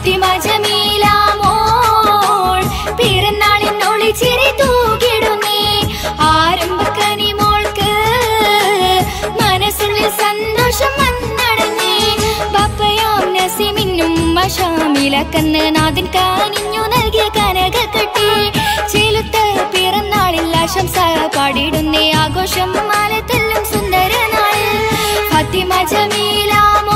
ഫാത്തിമ ജമീലാമോൾ പിറന്നാളിനൊളി ചിരി തൂകിടുന്നേ ആരംഭക്കനി മോൾക്ക് മനസ്സുള്ളിൽ സന്തോഷം വന്നടങ്ങി ബപ്പയാം നസിമിന്നും മഷാമിലക്കന്ന് നാദിൻ കാനിഞ്ഞു നൽകിയ കനക കെട്ടി ചെലുത്ത പിറന്നാളിൽ ആശംസ പാടിടുന്നേ ആഘോഷം മാലത്തെല്ലും സുന്ദര നാൾ ഫാത്തിമ ജമീലാമോ